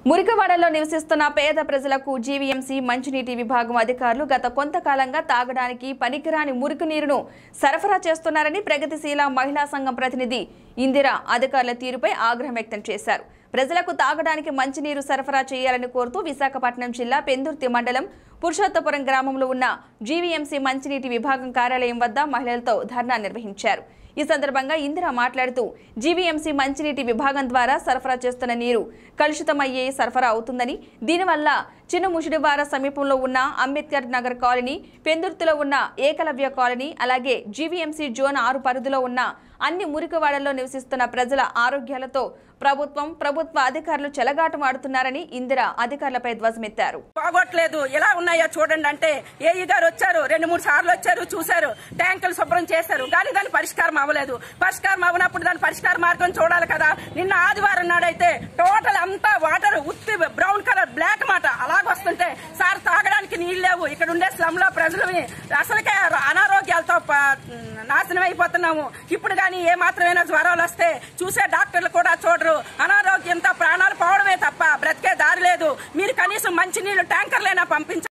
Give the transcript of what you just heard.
మురికవాడలో నివసిస్తున్న పేద ప్రజలకు జీవీఎంసీ మంచినీటి విభాగం అధికారులు గత కొంతకాలంగా తాగడానికి పనికిరాని మురికి నీరును సరఫరా చేస్తున్నారని ప్రగతిశీల మహిళా సంఘం ప్రతినిధి ఇందిర అధికారుల తీరుపై ఆగ్రహం వ్యక్తం చేశారు ప్రజలకు తాగడానికి మంచినీరు సరఫరా చేయాలని కోరుతూ విశాఖపట్నం జిల్లా పెందుర్తి మండలం పురుషోత్తపురం గ్రామంలో ఉన్న జీవీఎంసీ మంచినీటి విభాగం కార్యాలయం వద్ద మహిళలతో ధర్నా నిర్వహించారు ఈ సందర్భంగా ఇందిర మాట్లాడుతూ జీవీఎంసీ మంచినీటి విభాగం ద్వారా సరఫరా చేస్తున్న నీరు కలుషితమయ్యే సరఫరా అవుతుందని దీనివల్ల చిన్న ముషిడివార సమీపంలో ఉన్న అంబేద్కర్ నగర్ కాలనీ పెందుర్తిలో ఉన్న ఏకలవ్య కాలనీ అలాగే జీవీఎంసీ జోన్ ఆరు పరిధిలో ఉన్న అన్ని మురికివాడల్లో నివసిస్తున్న ప్రజల ఆరోగ్యాలతో ప్రభుత్వం ప్రభుత్వ అధికారులు చెలగాటమాడుతున్నారని ఇందిర అధికారులపై ధ్వజమెత్తారు బాగోట్లేదు ఎలా ఉన్నాయో చూడండి అంటే ఏఈ గారు వచ్చారు రెండు మూడు సార్లు వచ్చారు చూశారు ట్యాంకులు శుభ్రం చేశారు కానీ దాని పరిష్కారం అవ్వలేదు పరిష్కారం అవ్వనప్పుడు దాని పరిష్కార మార్గం చూడాలి కదా నిన్న ఆదివారం నాడైతే టోటల్ అంతా వాటర్ ఉత్తి బ్రౌన్ కలర్ బ్లాక్ మాట అలాగొస్తుంటే సార్ తాగడానికి నీళ్ళు లేవు ఇక్కడ ఉండే స్లమ్ లో ప్రజలు అసలుకే అనారోగ్యాలతో ప- నాశనం అయిపోతున్నాము ఇప్పుడు కానీ ఏ మాత్రమైనా జ్వరాలు వస్తే చూసే డాక్టర్లు కూడా చూడరు అనారోగ్యంతో ప్రాణాలు పోవడమే తప్ప బ్రతికే దారి లేదు మీరు కనీసం మంచినీళ్ళు ట్యాంకర్లైనా పంపించ